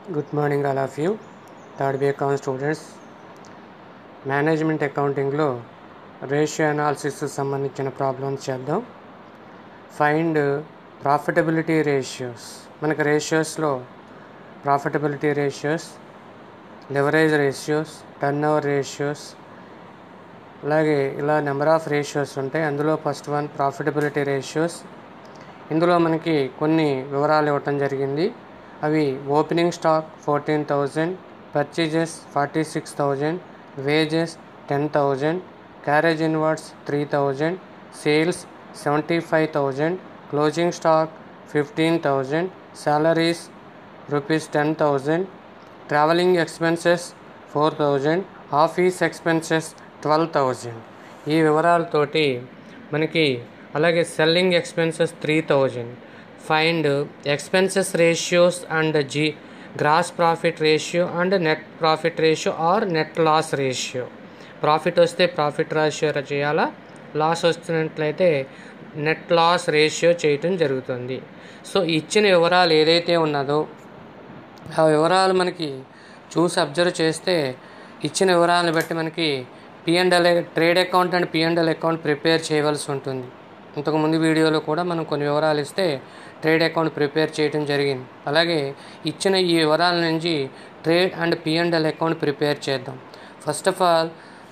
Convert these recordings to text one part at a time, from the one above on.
good morning all of you third B account students management అకౌంటింగ్లో ratio analysis సంబంధించిన problems చేద్దాం find profitability ratios మనకి రేషియోస్లో profitability ratios leverage ratios turn over ratios అలాగే ఇలా number of ratios ఉంటాయి అందులో ఫస్ట్ వన్ ప్రాఫిటబిలిటీ రేషియోస్ ఇందులో మనకి కొన్ని వివరాలు ఇవ్వటం జరిగింది అవి opening stock fourteen thousand purchases forty six thousand wages ten thousand carriage inwards three thousand sales seventy five thousand closing stock fifteen thousand salaries rupees ten thousand travelling expenses four thousand office expenses twelve thousand ఈ వివరాలతోటి మనకి అలాగే selling expenses three thousand find expenses ratios and జీ gross profit ratio and net profit ratio or net loss ratio profit వస్తే profit ratio చేయాలా loss వస్తున్నట్లయితే net loss ratio చేయటం జరుగుతుంది so ఇచ్చిన వివరాలు ఏదైతే ఉన్నదో ఆ వివరాలు మనకి చూసి అబ్జర్వ్ చేస్తే ఇచ్చిన వివరాలను బట్టి మనకి P and L trade account and P and L account prepare చేయవలసి ఉంటుంది ఇంతకుముందు వీడియోలో కూడా మనం కొన్ని వివరాలు ఇస్తే ట్రేడ్ అకౌంట్ ప్రిపేర్ చేయడం జరిగింది అలాగే ఇచ్చిన ఈ వివరాల నుంచి trade and P and L account prepare చేద్దాం first of all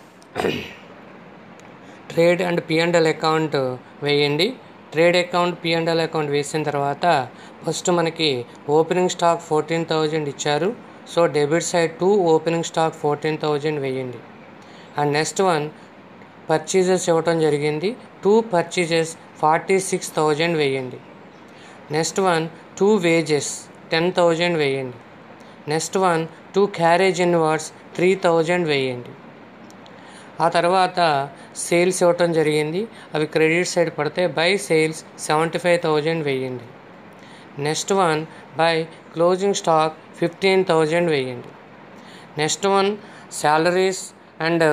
trade and P and L account వేయండి ట్రేడ్ అకౌంట్ పిఎండ్ఎల్ అకౌంట్ వేసిన తర్వాత ఫస్ట్ మనకి ఓపెనింగ్ స్టాక్ ఫోర్టీన్ థౌజండ్ ఇచ్చారు so debit side to opening stock fourteen thousand వేయండి అండ్ నెక్స్ట్ వన్ పర్చేజెస్ ఇవ్వటం జరిగింది to purchases forty six thousand వేయండి next one to wages ten thousand వేయండి next one to carriage inwards three thousand వేయండి ఆ తర్వాత sales ఇవ్వటం జరిగింది అవి క్రెడిట్ సైడ్ పడితే by sales seventy five thousand వేయండి next one by closing stock fifteen thousand వేయండి next one salaries and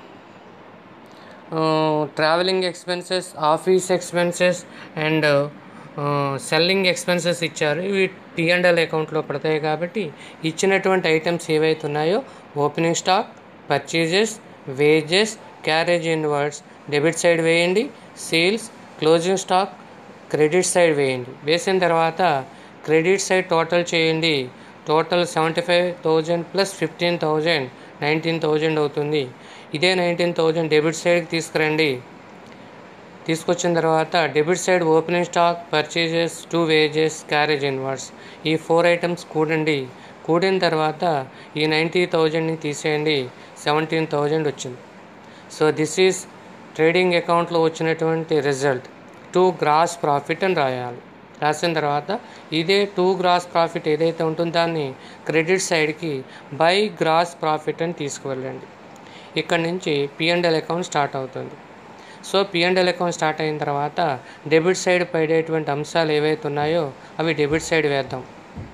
travelling expenses office expenses and selling expenses ఇచ్చారు ఇవి టీఎండ్ఎల్ అకౌంట్లో పడతాయి కాబట్టి ఇచ్చినటువంటి ఐటమ్స్ ఏవైతే ఉన్నాయో opening stock purchases wages carriage inwards debit side వేయండి sales closing stock credit side వేయండి వేసిన తర్వాత క్రెడిట్ సైడ్ టోటల్ చేయండి total seventy five thousand plus fifteen thousand nineteen thousand అవుతుంది ఇదే నైన్టీన్ థౌజండ్ డెబిట్ సైడ్కి తీసుకురండి తీసుకొచ్చిన తర్వాత debit side opening stock purchases to wages carriage inwards ఈ ఫోర్ ఐటమ్స్ కూడండి కూడిన తర్వాత ఈ నైంటీ థౌజండ్ని తీసేయండి సెవెంటీన్ థౌజండ్ వచ్చింది సో దిస్ ఈజ్ ట్రేడింగ్ అకౌంట్లో వచ్చినటువంటి రిజల్ట్ టూ గ్రాస్ ప్రాఫిట్ అని రాయాలి రాసిన తర్వాత ఇదే టూ గ్రాస్ ప్రాఫిట్ ఏదైతే ఉంటుందో దాన్ని క్రెడిట్ సైడ్కి బై గ్రాస్ ప్రాఫిట్ అని తీసుకువెళ్ళండి ఇక్కడ నుంచి పిఎండ్ఎల్ అకౌంట్ స్టార్ట్ అవుతుంది సో పిఎండ్ఎల్ అకౌంట్ స్టార్ట్ అయిన తర్వాత డెబిట్ సైడ్ పడేటువంటి అంశాలు ఏవైతే ఉన్నాయో అవి డెబిట్ సైడ్ వేద్దాం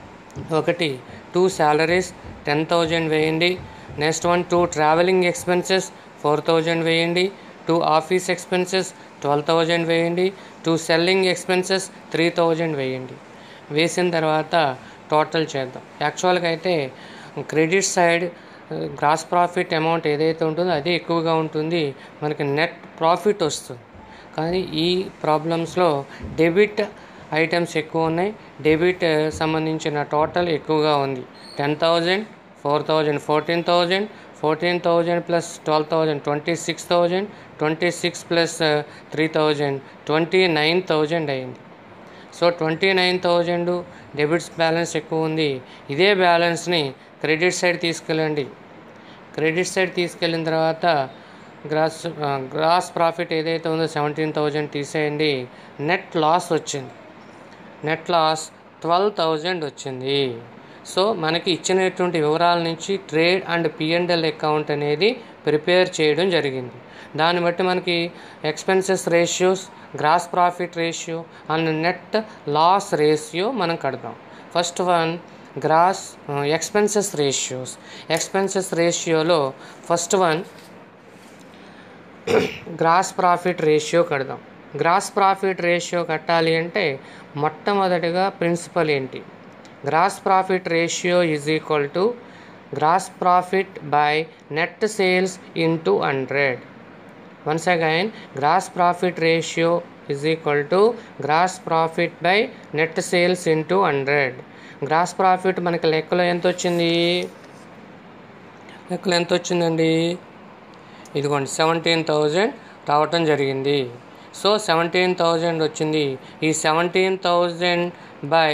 ఒకటి టూ శాలరీస్ టెన్ థౌజండ్ వేయండి next one to travelling expenses four thousand వేయండి to office expenses twelve thousand వేయండి to selling expenses three thousand వేయండి వేసిన తర్వాత టోటల్ చేద్దాం యాక్చువల్గా అయితే credit side gross profit amount ఏదైతే ఉంటుందో అదే ఎక్కువగా ఉంటుంది మనకి నెట్ ప్రాఫిట్ వస్తుంది కానీ ఈ ప్రాబ్లమ్స్లో డెబిట్ ఐటమ్స్ ఎక్కువ ఉన్నాయి డెబిట్ సంబంధించిన టోటల్ ఎక్కువగా ఉంది ten thousand four thousand fourteen thousand fourteen thousand plus twelve thousand twenty six thousand twenty six plus three thousand twenty nine thousand అయింది so twenty nine thousand debits balance ఎక్కువ ఉంది ఇదే బ్యాలెన్స్ని క్రెడిట్ సైడ్ తీసుకెళ్ళండి credit side తీసుకెళ్ళిన తర్వాత gross gross profit ఏదైతే ఉందో సెవెంటీన్ థౌజండ్ తీసేయండి నెట్ లాస్ వచ్చింది నెట్ లాస్ ట్వెల్వ్ థౌజండ్ వచ్చింది సో మనకి ఇచ్చినటువంటి వివరాల నుంచి ట్రేడ్ అండ్ పిఎండ్ఎల్ అకౌంట్ అనేది ప్రిపేర్ చేయడం జరిగింది దాన్ని బట్టి మనకి expenses ratios gross profit ratio and net loss ratio మనం కడదాం first one gross expenses ratios expenses రేషియోలో first one gross profit ratio కడదాం గ్రాస్ ప్రాఫిట్ రేషియో కట్టాలి అంటే మొట్టమొదటిగా ప్రిన్సిపల్ ఏంటి gross profit ratio is equal to gross profit by net sales into hundred once again gross profit ratio is equal to gross profit by net sales into hundred gross profit మనకి లెక్కలో ఎంత వచ్చింది లెక్కలో ఎంత వచ్చిందండి ఇదిగోండి seventeen thousand రావటం జరిగింది సో సెవెంటీన్ థౌజండ్ వచ్చింది ఈ seventeen thousand by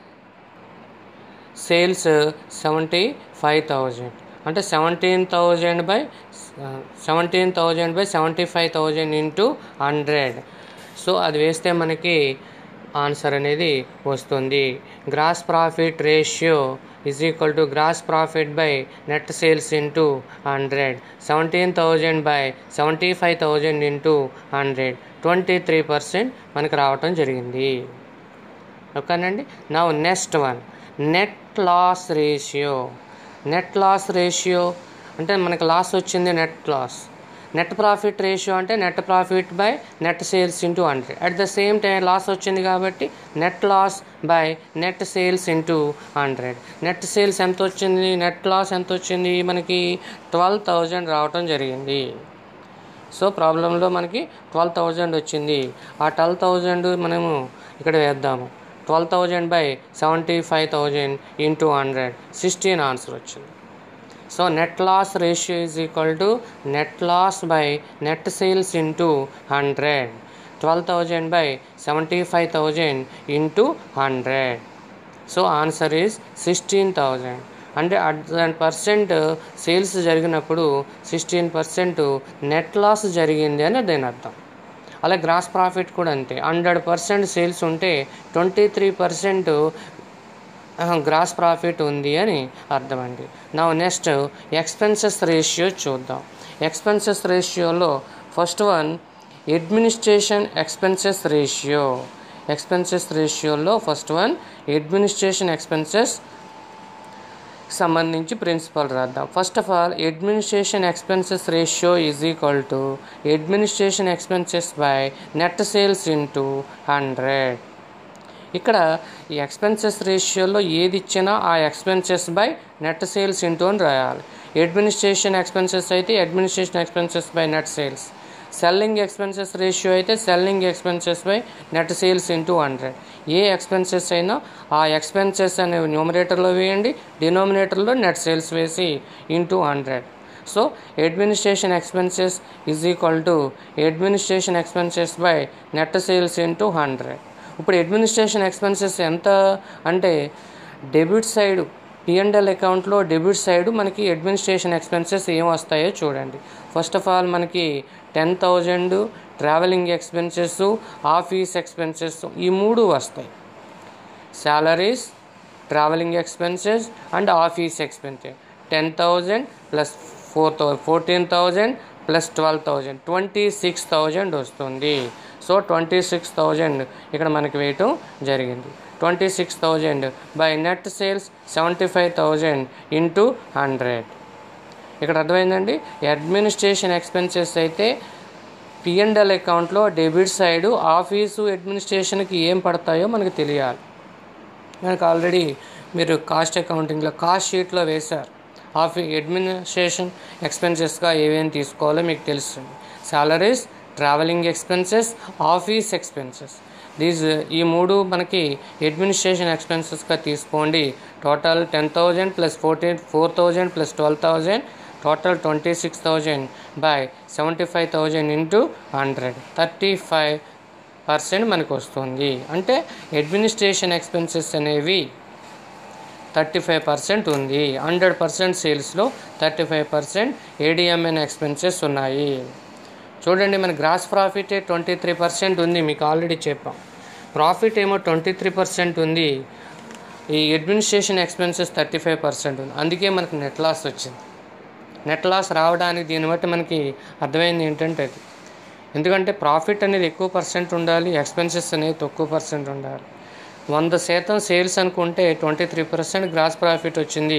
sales seventy five thousand అంటే seventeen thousand by seventeen thousand by seventy five thousand into hundred so అది వేస్తే మనకి ఆన్సర్ అనేది వస్తుంది gross profit ratio is equal to gross profit by net sales into hundred seventeen thousand by seventy five thousand into hundred twenty three percent మనకు రావటం జరిగింది ఓకేనండి నా next one net loss ratio net loss ratio అంటే మనకి loss వచ్చింది net loss net profit ratio అంటే net profit by net sales into hundred at the same time loss వచ్చింది కాబట్టి net loss by net sales into hundred net sales ఎంత వచ్చింది net loss ఎంత వచ్చింది మనకి ట్వెల్వ్ థౌజండ్ రావటం జరిగింది సో ప్రాబ్లంలో మనకి ట్వెల్వ్ థౌజండ్ వచ్చింది ఆ ట్వెల్వ్ థౌజండ్ మనము ఇక్కడ వేద్దాము twelve thousand by seventy five thousand into hundred sixteen answer వచ్చింది so net loss ratio is equal to net loss by net sales into hundred twelve thousand by seventy five thousand into hundred so answer is sixteen thousand అంటే hundred percent sales జరిగినప్పుడు sixteen percent net loss జరిగింది అని దీని అర్థం అలా gross profit కూడా అంతే hundred percent sales ఉంటే twenty three percent gross profit ఉంది అని అర్థం అండి నా నెక్స్ట్ ఎక్స్పెన్సెస్ రేషియో చూద్దాం ఎక్స్పెన్సెస్ రేషియోలో first one administration expenses ratio expenses రేషియోలో ఫస్ట్ వన్ అడ్మినిస్ట్రేషన్ ఎక్స్పెన్సెస్ సంబంధించి ప్రిన్సిపల్ రాద్దాం first of all administration expenses ratio is equal to administration expenses by net sales into hundred ఇక్కడ ఈ expenses రేషియోలో ఏది ఇచ్చినా ఆ expenses by net sales into అని రాయాలి అడ్మినిస్ట్రేషన్ ఎక్స్పెన్సెస్ అయితే administration expenses by net sales selling expenses ratio అయితే selling expenses by net sales into hundred ఏ ఎక్స్పెన్సెస్ అయినా ఆ ఎక్స్పెన్సెస్ అనే న్యూమరేటర్లో వేయండి డినోమినేటర్లో నెట్ సేల్స్ వేసి into hundred so administration expenses is equal to administration expenses by net sales into hundred ఇప్పుడు అడ్మినిస్ట్రేషన్ ఎక్స్పెన్సెస్ ఎంత అంటే డెబిట్ సైడ్ పిఎండ్ఎల్ అకౌంట్లో డెబిట్ సైడ్ మనకి అడ్మినిస్ట్రేషన్ ఎక్స్పెన్సెస్ ఏం వస్తాయో చూడండి ఫస్ట్ ఆఫ్ ఆల్ మనకి ten thousand travelling expenses office expenses ఈ మూడు వస్తాయి salaries travelling expenses and office expenses ten thousand plus four thou fourteen thousand plus twelve thousand twenty six thousand వస్తుంది so twenty six thousand ఇక్కడ మనకి వేయటం జరిగింది twenty six thousand by net sales seventy five thousand into hundred ఇక్కడ అర్థమైందండి administration expenses అయితే P and L అకౌంట్లో debit side office అడ్మినిస్ట్రేషన్కి ఏం పడతాయో మనకు తెలియాలి మనకు ఆల్రెడీ మీరు కాస్ట్ అకౌంటింగ్లో కాస్ట్ షీట్లో వేశారు ఆఫీ అడ్మినిస్ట్రేషన్ ఎక్స్పెన్సెస్గా ఏమేమి తీసుకోవాలో మీకు తెలుస్తుంది salaries travelling expenses office expenses these ఈ మూడు మనకి అడ్మినిస్ట్రేషన్ ఎక్స్పెన్సెస్గా తీసుకోండి total ten thousand plus fourteen four thousand plus twelve thousand total twenty six thousand by seventy five thousand into hundred thirty five percent మనకు వస్తుంది అంటే అడ్మినిస్ట్రేషన్ ఎక్స్పెన్సెస్ అనేవి thirty five percent ఉంది హండ్రెడ్ పర్సెంట్ సేల్స్లో thirty five percent ADMN expenses ఉన్నాయి చూడండి మన gross profit twenty three percent ఉంది మీకు ఆల్రెడీ చెప్పాం ప్రాఫిట్ ఏమో ట్వంటీ త్రీ పర్సెంట్ ఉంది ఈ administration expenses thirty five percent ఉంది అందుకే మనకు నెట్ లాస్ వచ్చింది నెట్ లాస్ రావడానికి దీన్ని బట్టి మనకి అర్థమైంది ఏంటంటే అది ఎందుకంటే ప్రాఫిట్ అనేది ఎక్కువ పర్సెంట్ ఉండాలి ఎక్స్పెన్సెస్ అనేది తక్కువ పర్సెంట్ ఉండాలి వంద శాతం సేల్స్ అనుకుంటే twenty three percent gross profit వచ్చింది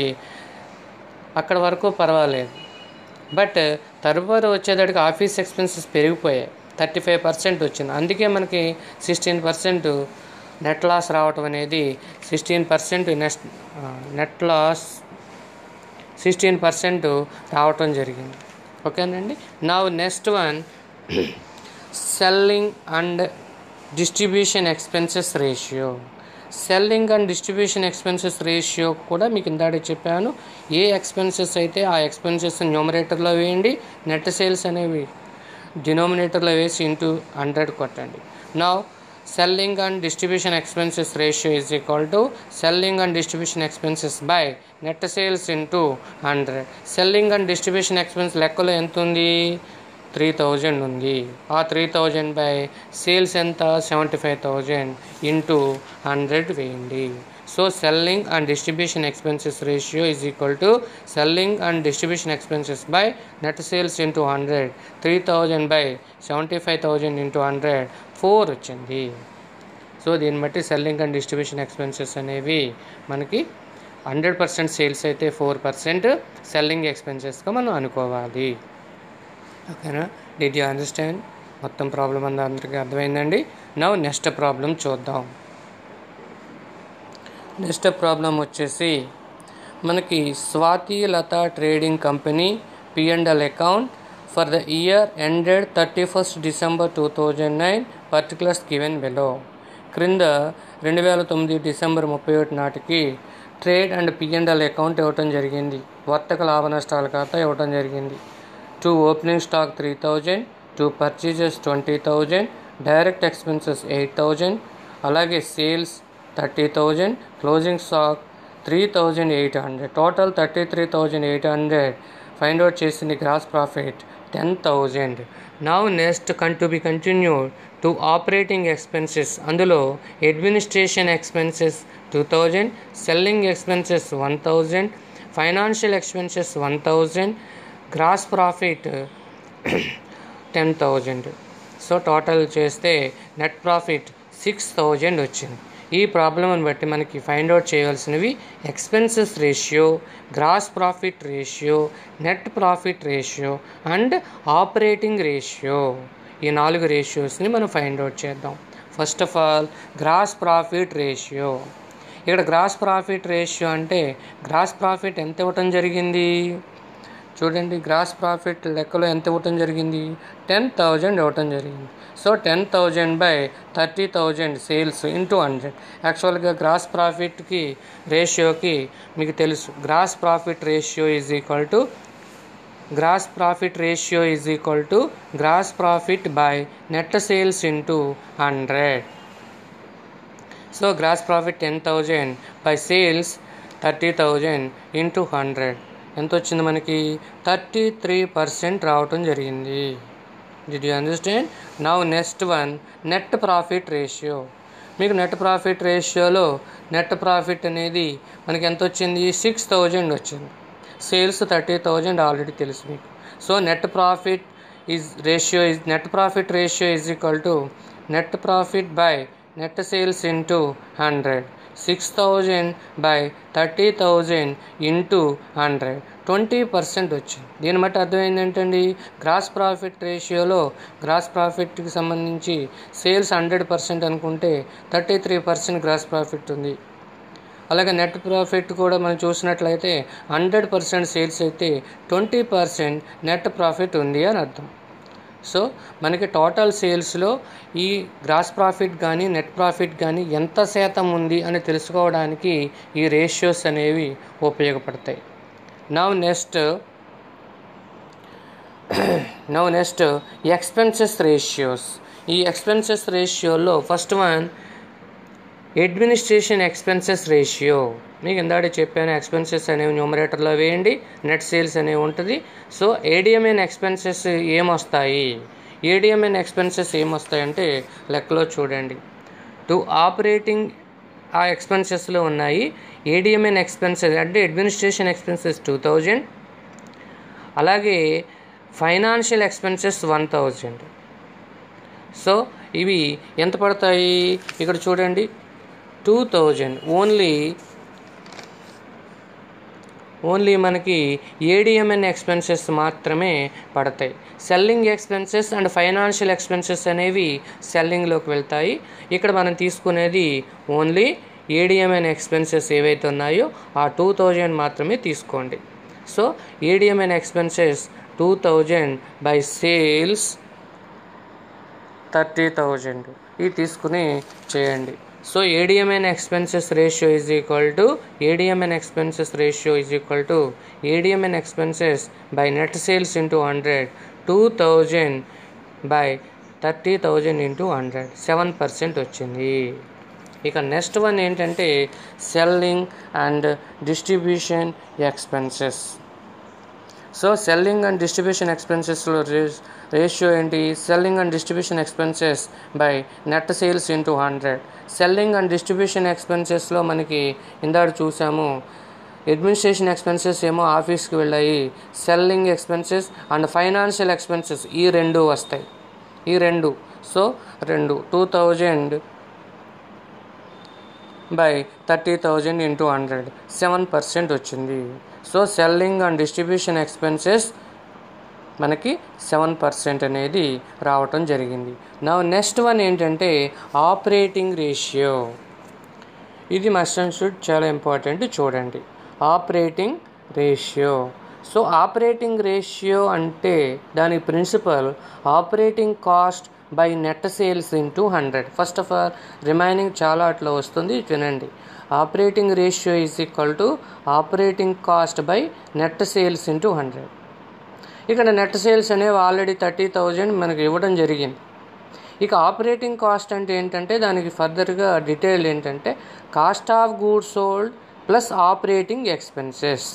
అక్కడ వరకు పర్వాలేదు బట్ తరువాత వచ్చేదానికి ఆఫీస్ ఎక్స్పెన్సెస్ పెరిగిపోయాయి థర్టీ ఫైవ్ పర్సెంట్ వచ్చింది అందుకే మనకి సిక్స్టీన్ పర్సెంట్ నెట్ లాస్ రావటం అనేది sixteen percent net net loss sixteen percent రావటం జరిగింది ఓకేనండి నా next one selling and distribution expenses ratio selling and distribution expenses ratio కూడా మీకు ఇందాక చెప్పాను ఏ ఎక్స్పెన్సెస్ అయితే ఆ ఎక్స్పెన్సెస్ న్యూమరేటర్లో వేయండి నెట్ సేల్స్ అనేవి డినోమినేటర్లో వేసి ఇంటూ హండ్రెడ్ కొట్టండి నా selling and distribution expenses ratio is equal to selling and distribution expenses by net sales into hundred selling and distribution expense లెక్కలో ఎంత ఉంది త్రీ థౌజండ్ ఉంది ఆ త్రీ థౌజండ్ బై సేల్స్ ఎంత seventy five thousand into hundred వేయండి so selling and distribution expenses ratio is equal to selling and distribution expenses by net sales into hundred three thousand by seventy five thousand into hundred four వచ్చింది so దీన్ని బట్టి selling and distribution expenses అనేవి మనకి hundred percent sales అయితే four percent selling ఎక్స్పెన్సెస్గా మనం అనుకోవాలి ఓకేనా డిడ్ యూ అండర్స్టాండ్ మొత్తం ప్రాబ్లం అంతా అందరికీ అర్థమైందండి నవ్ నెక్స్ట్ ప్రాబ్లం చూద్దాం నెక్స్ట్ ప్రాబ్లం వచ్చేసి మనకి Swathi Latha trading company P and L account for the year ended thirty first December two thousand nine particulars given below క్రింద రెండు వేల తొమ్మిది డిసెంబర్ ముప్పై ఒకటి నాటికి ట్రేడ్ అండ్ పిఎండ్ఎల్ అకౌంట్ ఇవ్వటం జరిగింది వర్తక లాభ నష్టాల ఖాతా ఇవ్వటం జరిగింది to opening stock three thousand to purchases twenty thousand direct expenses eight thousand అలాగే sales thirty thousand closing stock three thousand eight hundred total thirty three thousand eight hundred find out చేసింది gross profit ten thousand now next con to be continued to operating expenses అందులో administration expenses two thousand selling expenses one thousand financial expenses one thousand gross profit ten thousand so total చేస్తే net profit six thousand వచ్చింది ఈ ప్రాబ్లమ్ని బట్టి మనకి find out చేయవలసినవి expenses ratio gross profit ratio net profit ratio and operating ratio ఈ నాలుగు రేషియోస్ని మనం ఫైండ్ అవుట్ చేద్దాం first of all gross profit ratio ఇక్కడ గ్రాస్ ప్రాఫిట్ రేషియో అంటే గ్రాస్ ప్రాఫిట్ ఎంత ఇవ్వటం జరిగింది చూడండి గ్రాస్ ప్రాఫిట్ లెక్కలో ఎంత ఇవ్వటం జరిగింది టెన్ థౌజండ్ ఇవ్వటం జరిగింది so ten thousand by thirty thousand sales into hundred యాక్చువల్గా గ్రాస్ ప్రాఫిట్కి రేషియోకి మీకు తెలుసు gross profit ratio is equal to gross profit ratio is equal to gross profit by net sales into hundred so gross profit ten thousand by sales thirty thousand into hundred ఎంత వచ్చింది మనకి thirty three percent రావటం జరిగింది did you understand now next one net profit ratio మీకు net profit రేషియోలో net profit అనేది మనకి ఎంత వచ్చింది సిక్స్ థౌజండ్ వచ్చింది సేల్స్ థర్టీ థౌజండ్ ఆల్రెడీ తెలుసు మీకు so net profit is ratio is net profit ratio is equal to net profit by net sales into hundred six thousand by thirty thousand into hundred twenty percent వచ్చింది దీన్ని బట్టి అర్థమైంది ఏంటండి gross profit రేషియోలో gross ప్రాఫిట్కి సంబంధించి sales hundred percent అనుకుంటే thirty three percent gross profit ఉంది అలాగే నెట్ ప్రాఫిట్ కూడా మనం చూసినట్లయితే హండ్రెడ్ పర్సెంట్ సేల్స్ అయితే ట్వంటీ పర్సెంట్ నెట్ ప్రాఫిట్ ఉంది అని అర్థం సో మనకి టోటల్ సేల్స్లో ఈ గ్రాస్ ప్రాఫిట్ కానీ నెట్ ప్రాఫిట్ కానీ ఎంత శాతం ఉంది అని తెలుసుకోవడానికి ఈ రేషియోస్ అనేవి ఉపయోగపడతాయి now next now next expenses ratios ఈ ఎక్స్పెన్సెస్ రేషియోలో first one administration expenses ratio మీకు ఇందాక చెప్పాను ఎక్స్పెన్సెస్ అనేవి న్యూమరేటర్లో వేయండి నెట్ సేల్స్ అనేవి ఉంటుంది సో ఏడిఎంఎన్ ఎక్స్పెన్సెస్ ఏమొస్తాయి ఏడిఎంఎన్ ఎక్స్పెన్సెస్ ఏమొస్తాయంటే లెక్కలో చూడండి టు ఆపరేటింగ్ ఆ ఎక్స్పెన్సెస్లో ఉన్నాయి ఏడిఎంఎన్ ఎక్స్పెన్సెస్ అంటే అడ్మినిస్ట్రేషన్ ఎక్స్పెన్సెస్ టూ థౌజండ్ అలాగే financial expenses one thousand so ఇవి ఎంత పడతాయి ఇక్కడ చూడండి టూ థౌజండ్ ఓన్లీ ఓన్లీ మనకి ఏడిఎంఎన్ ఎక్స్పెన్సెస్ మాత్రమే పడతాయి selling expenses and financial expenses అనేవి సెల్లింగ్లోకి వెళ్తాయి ఇక్కడ మనం తీసుకునేది ఓన్లీ ఏడిఎంఎన్ ఎక్స్పెన్సెస్ ఏవైతే ఉన్నాయో ఆ టూ థౌజండ్ మాత్రమే తీసుకోండి so ADMN expenses two thousand by sales thirty thousand ఇది తీసుకుని చేయండి so ADMN expenses ratio is equal to ADMN expenses ratio is equal to ADMN expenses by net sales into hundred two thousand by thirty thousand into hundred seven percent వచ్చింది ఇక next one ఏంటంటే selling and distribution expenses so selling and distribution ఎక్స్పెన్సెస్లో ratio ఏంటి selling and distribution expenses by net sales into hundred selling and distribution ఎక్స్పెన్సెస్లో మనకి ఇందాక చూసాము administration expenses ఏమో ఆఫీస్కి వెళ్ళాయి selling expenses and financial expenses ఈ రెండు వస్తాయి ఈ రెండు సో రెండు two thousand by thirty thousand into hundred seven percent వచ్చింది so selling and distribution expenses మనకి సెవెన్ పర్సెంట్ అనేది రావటం జరిగింది నా నెక్స్ట్ వన్ ఏంటంటే ఆపరేటింగ్ రేషియో ఇది మస్ట్ అండ్ షుడ్ చాలా ఇంపార్టెంట్ చూడండి operating ratio so operating ratio అంటే దాని principle operating cost by net sales into hundred first of all remaining చాలా అట్లా వస్తుంది వినండి operating ratio is equal to operating cost by net sales into hundred ఇక్కడ net sales అనేవి already thirty thousand మనకి ఇవ్వడం జరిగింది ఇక ఆపరేటింగ్ కాస్ట్ అంటే ఏంటంటే దానికి ఫర్దర్గా డీటెయిల్ ఏంటంటే cost of goods sold plus operating expenses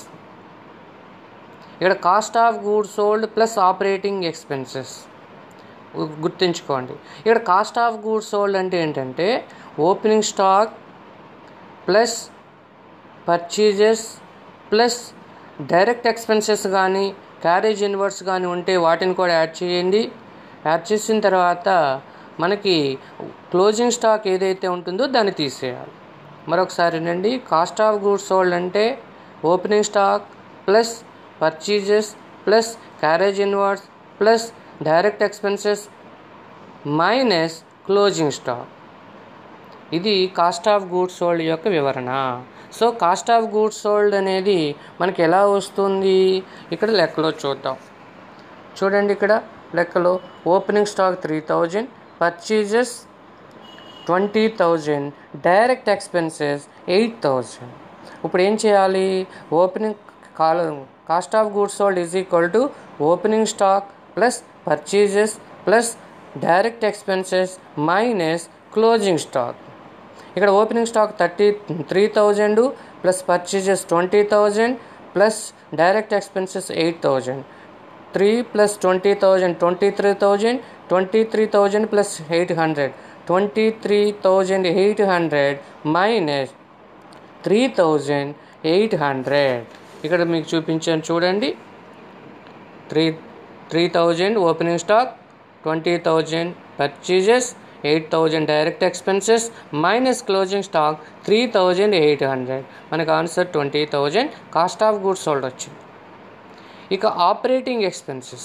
ఇక్కడ cost of goods sold plus operating expenses గుర్తుంచుకోండి ఇక్కడ కాస్ట్ ఆఫ్ గూడ్స్ సోల్డ్ అంటే ఏంటంటే opening stock plus purchases plus direct expenses కానీ క్యారేజ్ ఇన్వర్స్ కానీ ఉంటే వాటిని కూడా యాడ్ చేయండి యాడ్ చేసిన తర్వాత మనకి క్లోజింగ్ స్టాక్ ఏదైతే ఉంటుందో దాన్ని తీసేయాలి మరొకసారి నండి కాస్ట్ ఆఫ్ గూడ్స్ సోల్డ్ అంటే opening stock plus purchases plus carriage inwards plus direct expenses minus closing stock ఇది కాస్ట్ ఆఫ్ గూడ్స్ సోల్డ్ యొక్క వివరణ so cost of goods sold అనేది మనకి ఎలా వస్తుంది ఇక్కడ లెక్కలో చూద్దాం చూడండి ఇక్కడ లెక్కలో opening stock three thousand purchases twenty thousand direct expenses eight thousand ఇప్పుడు ఏం చేయాలి ఓపెనింగ్ కాల cost of goods sold is equal to opening stock plus purchases plus direct expenses minus closing stock ఇక్కడ opening stock thirty three thousand plus purchases twenty thousand plus direct expenses eight thousand three plus twenty thousand twenty three thousand twenty three thousand plus eight hundred twenty three thousand eight hundred minus three thousand eight hundred ఇక్కడ మీకు చూపించాను చూడండి three three thousand opening stock twenty thousand purchases eight thousand direct expenses minus closing stock three thousand eight hundred మనకు answer twenty thousand cost of goods sold వచ్చింది ఇక operating expenses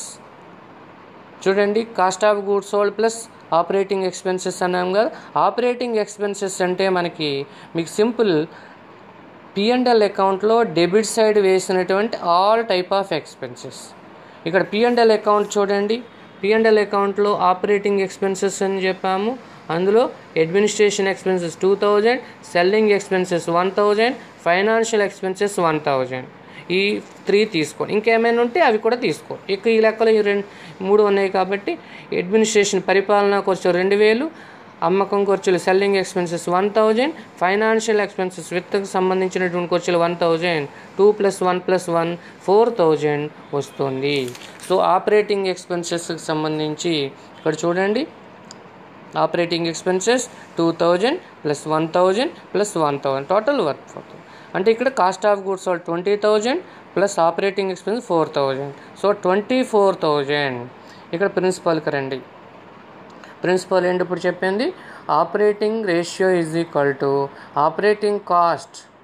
చూడండి cost of goods sold plus operating expenses అన్నాం కదా operating expenses అంటే మనకి మీకు simple P and L అకౌంట్లో డెబిట్ సైడ్ వేసినటువంటి ఆల్ టైప్ ఆఫ్ ఎక్స్పెన్సెస్ ఇక్కడ పిఎండ్ఎల్ అకౌంట్ చూడండి పిఎండ్ఎల్ అకౌంట్లో ఆపరేటింగ్ ఎక్స్పెన్సెస్ అని చెప్పాము అందులో administration expenses two thousand selling expenses one thousand financial expenses one thousand ఈ త్రీ తీసుకోండి ఇంకేమైనా ఉంటే అవి కూడా తీసుకో ఇక ఈ లెక్కలో ఈ రెండు మూడు ఉన్నాయి కాబట్టి అడ్మినిస్ట్రేషన్ పరిపాలన ఖర్చు రెండు వేలు అమ్మకం ఖర్చులు selling expenses one thousand financial expenses విత్తకు సంబంధించినటువంటి ఖర్చులు one thousand two plus one plus one four thousand వస్తుంది సో ఆపరేటింగ్ ఎక్స్పెన్సెస్కి సంబంధించి ఇక్కడ చూడండి operating expenses two thousand plus one thousand plus one thousand total work four అంటే ఇక్కడ కాస్ట్ ఆఫ్ గూడ్స్ వాళ్ళు twenty thousand plus operating expense four thousand so twenty four thousand ఇక్కడ ప్రిన్సిపల్కి రండి ప్రిన్సిపల్ ఏంటి ఇప్పుడు చెప్పింది operating ratio is equal to operating cost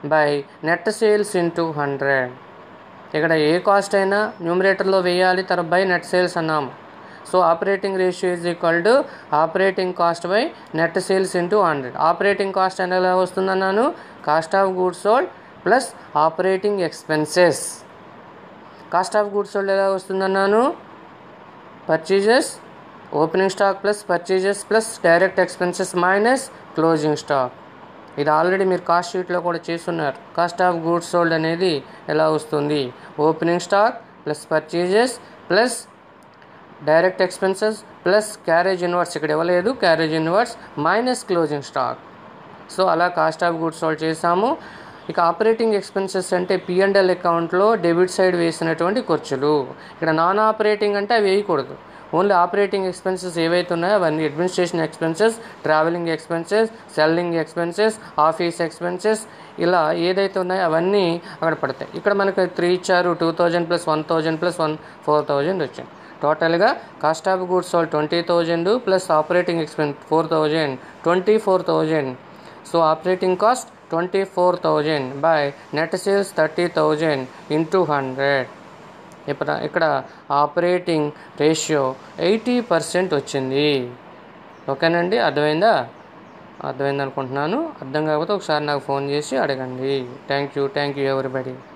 by net sales into hundred ఇక్కడ ఏ కాస్ట్ అయినా న్యూమరేటర్లో వేయాలి తర్వాత బై నెట్ సేల్స్ అన్నాము so operating ratio is equal to operating cost by net sales into hundred operating cost అనేది ఎలా వస్తుందన్నాను cost of goods sold plus operating expenses cost of goods sold ఎలా వస్తుందన్నాను purchases opening stock plus purchases plus direct expenses minus closing stock ఇది already మీరు cost షీట్లో కూడా చేస్తున్నారు కాస్ట్ ఆఫ్ గూడ్స్ సోల్డ్ అనేది ఎలా వస్తుంది opening stock plus purchases plus direct expenses plus carriage inwards ఇక్కడ ఇవ్వలేదు carriage inwards minus closing stock so అలా కాస్ట్ ఆఫ్ గుడ్స్ సోల్డ్ చేసాము ఇక ఆపరేటింగ్ ఎక్స్పెన్సెస్ అంటే పిఎండ్ఎల్ అకౌంట్లో డెబిట్ సైడ్ వేసినటువంటి ఖర్చులు ఇక్కడ నాన్ ఆపరేటింగ్ అంటే అవి వేయకూడదు ఓన్లీ ఆపరేటింగ్ ఎక్స్పెన్సెస్ ఏవైతే ఉన్నాయో అవన్నీ administration expenses travelling expenses selling expenses office expenses ఇలా ఏదైతే ఉన్నాయో అవన్నీ అక్కడ పడతాయి ఇక్కడ మనకు త్రీ ఇచ్చారు two thousand plus one thousand plus one four thousand వచ్చింది టోటల్గా cost of goods sold twenty thousand plus operating expense four thousand twenty four thousand so operating cost twenty four thousand by net sales thirty thousand into hundred ఇప్పుడు ఇక్కడ operating ratio eighty percent వచ్చింది ఓకేనండి అర్థమైందా అర్థమైంది అనుకుంటున్నాను అర్థం కాకపోతే ఒకసారి నాకు ఫోన్ చేసి అడగండి thank you thank you everybody